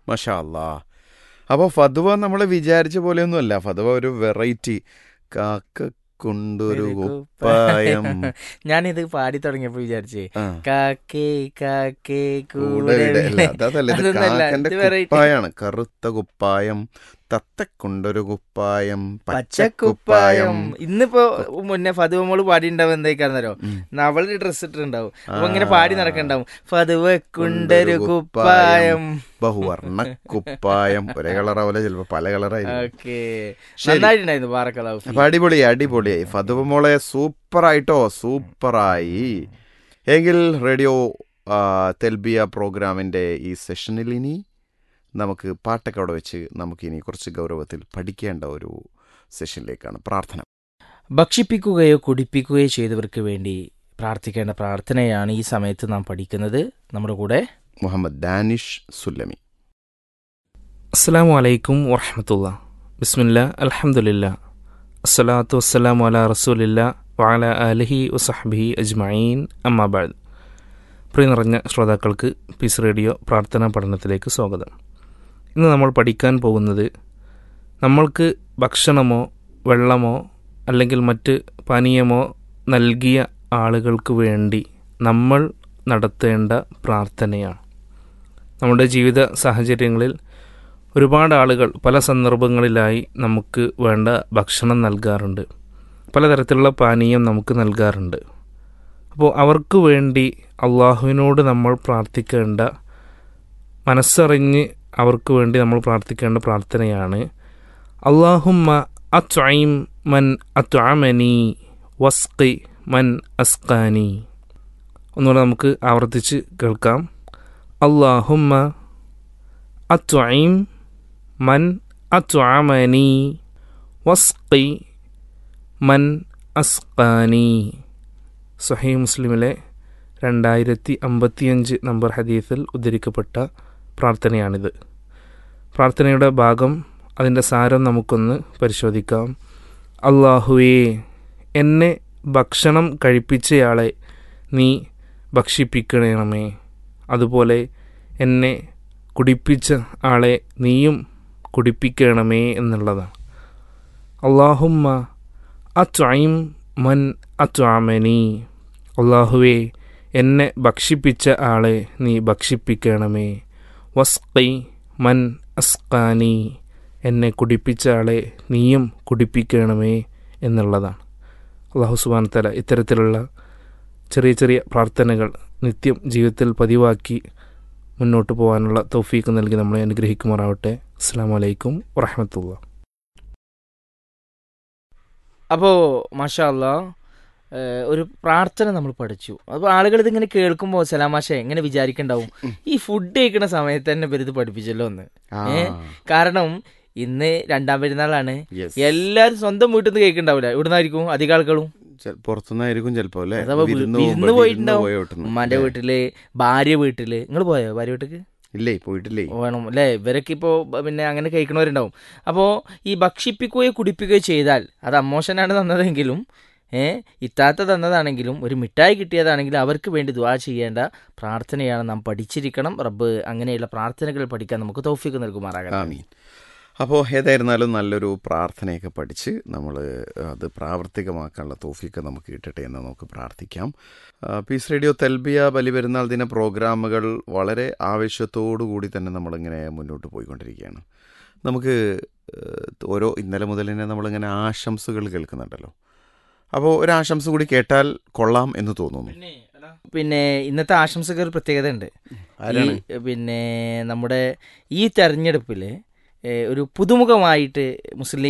മഷാ അല്ലാ അപ്പോൾ ഫതുവ നമ്മൾ വിചാരിച്ച പോലെയൊന്നുമല്ല ഫതുവ ഒരു വെറൈറ്റി കാക്ക കൊണ്ടൊരു ഒരു കുപ്പായം ഞാനിത് പാടി തുടങ്ങിയപ്പോ വിചാരിച്ചേ ആ, കാക്കേ കാക്കേ കൂടെ കൂടെ ഇട- അല്ല, അതല്ല ഇത് അതൊന്നല്ല, കാക്കന്റെ ഇത് variety. കുപ്പായാണ് കറുത്ത കുപ്പായം തത്തക്കൊണ്ടൊരു കുപ്പായം പച്ചക്കുപ്പായം പച്ചക്കുപ്പായം ഇന്നിപ്പോ മുന്നേ ഫതുവ മോള് പാടിണ്ടാവും എന്തായിക്കാന്നല്ലോ ഉം. അവള് ഡ്രസ് ഇട്ടിട്ടുണ്ടാവും അപ്പൊ ആ. ഇങ്ങനെ പാടി നടക്കണ്ടാവും ഫതുവ കുണ്ടൊരു കുപ്പായം ബഹുവർണ്ണ കുപ്പായം ഒരേ കളറാവില്ല ചിലപ്പോ പല കളറായിരിക്കും ഓക്കെ ശരി. നന്നായിട്ടുണ്ടായിരുന്നു ബാറക്കലാവ് അപ്പൊ അടിപൊളിയായി അടിപൊളിയായി ഫതുവ മോളെ സൂപ്പറായിട്ടോ സൂപ്പറായി എങ്കിൽ റേഡിയോ ആ, തെൽബിയ പ്രോഗ്രാമിന്റെ ഈ സെഷനിൽ ഇനി നമുക്ക് പാട്ടൊക്കെ അവിടെ വെച്ച് നമുക്ക് ഇനി കുറച്ച് ഗൗരവത്തിൽ പഠിക്കേണ്ട ഒരു സെഷനിലേക്കാണ് പ്രാർത്ഥന ഭക്ഷിപ്പിക്കുകയോ കുടിപ്പിക്കുകയോ ചെയ്തവർക്ക് വേണ്ടി പ്രാർത്ഥിക്കേണ്ട പ്രാർത്ഥനയാണ് ഈ സമയത്ത് നാം പഠിക്കുന്നത് നമ്മുടെ കൂടെ മുഹമ്മദ് ദാനിഷ് സുല്ലമി അസ്സാം വലൈക്കും വറഹമത്തുള്ള ബിസ്മില്ല അൽഹംദുലില്ല അസ്സലാത്തു വസ്സലാമു അല റസൂലില്ല വഅല അലിഹി വസഹബിഹി അജ്മഈൻ അമ്മാബാദ് പ്രിയ നിറഞ്ഞ ശ്രോതാക്കൾക്ക് പീസ് റേഡിയോ പ്രാർത്ഥനാ പഠനത്തിലേക്ക് സ്വാഗതം ഇന്ന് നമ്മൾ പഠിക്കാൻ പോകുന്നത് നമ്മൾക്ക് ഭക്ഷണമോ വെള്ളമോ അല്ലെങ്കിൽ മറ്റ് പാനീയമോ നൽകിയ ആളുകൾക്ക് വേണ്ടി നമ്മൾ നടത്തേണ്ട പ്രാർത്ഥനയാണ് നമ്മുടെ ജീവിത സാഹചര്യങ്ങളിൽ ഒരുപാട് ആളുകൾ പല സന്ദർഭങ്ങളിലായി നമുക്ക് വേണ്ട ഭക്ഷണം നൽകാറുണ്ട് പലതരത്തിലുള്ള പാനീയം നമുക്ക് നൽകാറുണ്ട് അപ്പോൾ അവർക്ക് വേണ്ടി അള്ളാഹുവിനോട് നമ്മൾ പ്രാർത്ഥിക്കേണ്ട മനസ്സറിഞ്ഞ് അവർക്ക് വേണ്ടി നമ്മൾ പ്രാർത്ഥിക്കേണ്ട പ്രാർത്ഥനയാണ് അള്ളാഹുമ്മ അത്വൈം മൻ അത്വമനി വസ്കി മൻ അസ്കാനി ഒന്നുകൂടെ നമുക്ക് ആവർത്തിച്ച് കേൾക്കാം അള്ളാഹുമ്മ അത്വൈം മൻ അത്വമനി വസ്കി മൻ അസ്കാനി സഹീ മുസ്ലിമിലെ രണ്ടായിരത്തി അമ്പത്തിയഞ്ച് നമ്പർ ഹദീസിൽ ഉദ്ധരിക്കപ്പെട്ട പ്രാർത്ഥനയാണിത് പ്രാർത്ഥനയുടെ ഭാഗം അതിൻ്റെ സാരം നമുക്കൊന്ന് പരിശോധിക്കാം അള്ളാഹുവേ എന്നെ ഭക്ഷണം കഴിപ്പിച്ചയാളെ നീ ഭക്ഷിപ്പിക്കണമേ അതുപോലെ എന്നെ കുടിപ്പിച്ച ആളെ നീയും കുടിപ്പിക്കണമേ എന്നുള്ളതാണ് അള്ളാഹുമ്മ അത്വൈം മൻ അത്വാമനി അള്ളാഹുവേ എന്നെ ഭക്ഷിപ്പിച്ച ആളെ നീ ഭക്ഷിപ്പിക്കണമേ വസ്കൈ മൻ അസ്കാനി എന്നെ കുടിപ്പിച്ച ആളെ നീയും കുടിപ്പിക്കണമേ എന്നുള്ളതാണ് അള്ളാഹു സുബാൻ തല ഇത്തരത്തിലുള്ള ചെറിയ ചെറിയ പ്രാർത്ഥനകൾ നിത്യം ജീവിതത്തിൽ പതിവാക്കി മുന്നോട്ട് പോകാനുള്ള തൗഫീക്ക് നൽകി നമ്മളെ അനുഗ്രഹിക്കുമാറാവട്ടെ അസ്സാം വലൈക്കും വറഹമത്തുള്ള അപ്പോ മാഷാല്ല ഒരു പ്രാർത്ഥന നമ്മൾ പഠിച്ചു അപ്പോൾ ആളുകൾ ഇതിങ്ങനെ കേൾക്കുമ്പോൾ സലാമാഷ എങ്ങനെ വിചാരിക്കണ്ടാവും ഈ ഫുഡ് കഴിക്കുന്ന സമയത്ത് തന്നെ ഇവരിത് പഠിപ്പിച്ചല്ലോ എന്ന് ഏ? കാരണം ഇന്ന് രണ്ടാം പെരുന്നാളാണ് Yes. എല്ലാരും സ്വന്തം വീട്ടിൽ നിന്ന് കേൾക്കണ്ടാവില്ല ഇവിടുന്നായിരിക്കും അധിക ആളുകളും ചെ- പുറത്തുനിന്നായിരിക്കും ചിലപ്പോ അല്ലേ അഥവാ വി- വിരുന്ന് വിരുന്ന് പോകുമ്പോ പോയിട്ടുണ്ടാവും. പോയ വീട്ടിന്ന്. ഉമ്മാന്റെ അല്ലേ? വീട്ടില് ഭാര്യ വീട്ടില് നിങ്ങൾ പോയോ ഭാര്യ വീട്ടിക്ക് ഇല്ലേ പോയിട്ടില്ലേ വേണം അല്ലേ ഇവരൊക്കെ ഇപ്പോൾ പിന്നെ അങ്ങനെ കഴിക്കണവരുണ്ടാവും അപ്പോൾ ഈ ഭക്ഷിപ്പിക്കുകയോ കുടിപ്പിക്കുകയോ ചെയ്താൽ അത് അമ്മോശനാണ് തന്നതെങ്കിലും ഏ ഇത്താത്ത തന്നതാണെങ്കിലും ഒരു മിഠായി കിട്ടിയതാണെങ്കിലും അവർക്ക് വേണ്ടി ദുവാ ചെയ്യേണ്ട പ്രാർത്ഥനയാണ് നാം പഠിച്ചിരിക്കണം റബ്ബ് അങ്ങനെയുള്ള പ്രാർത്ഥനകൾ പഠിക്കാൻ നമുക്ക് തൗഫീക്ക് നൽകുമാറാകണം ആമീൻ അപ്പോൾ ഏതായിരുന്നാലും നല്ലൊരു പ്രാർത്ഥനയൊക്കെ പഠിച്ച് നമ്മൾ അത് പ്രാവർത്തികമാക്കാനുള്ള തോഫിക്ക് നമുക്ക് കിട്ടട്ടെ എന്ന് നമുക്ക് പ്രാർത്ഥിക്കാം ആ, പീസ് റേഡിയോ തെൽബിയ ബലിപെരുന്നാൾ ദിന പ്രോഗ്രാമുകൾ വളരെ ആവേശത്തോടു കൂടി തന്നെ നമ്മളിങ്ങനെ മുന്നോട്ട് പോയിക്കൊണ്ടിരിക്കുകയാണ് നമുക്ക് ഏഹ്, ഓരോ ഇന്നലെ മുതൽ തന്നെ നമ്മളിങ്ങനെ ആശംസകൾ കേൾക്കുന്നുണ്ടല്ലോ അപ്പോൾ ഒരു ആശംസ കൂടി കേട്ടാൽ കൊള്ളാം എന്ന് തോന്നുന്നു പിന്നെ ഇന്നത്തെ ആശംസകൾ ഒരു പ്രത്യേകത ഉണ്ട് ആരാണ് ഈ, പിന്നെ നമ്മുടെ ഈ തെരഞ്ഞെടുപ്പിൽ ഒരു പുതുമുഖമായിട്ട് മുസ്ലിം ലീഗ്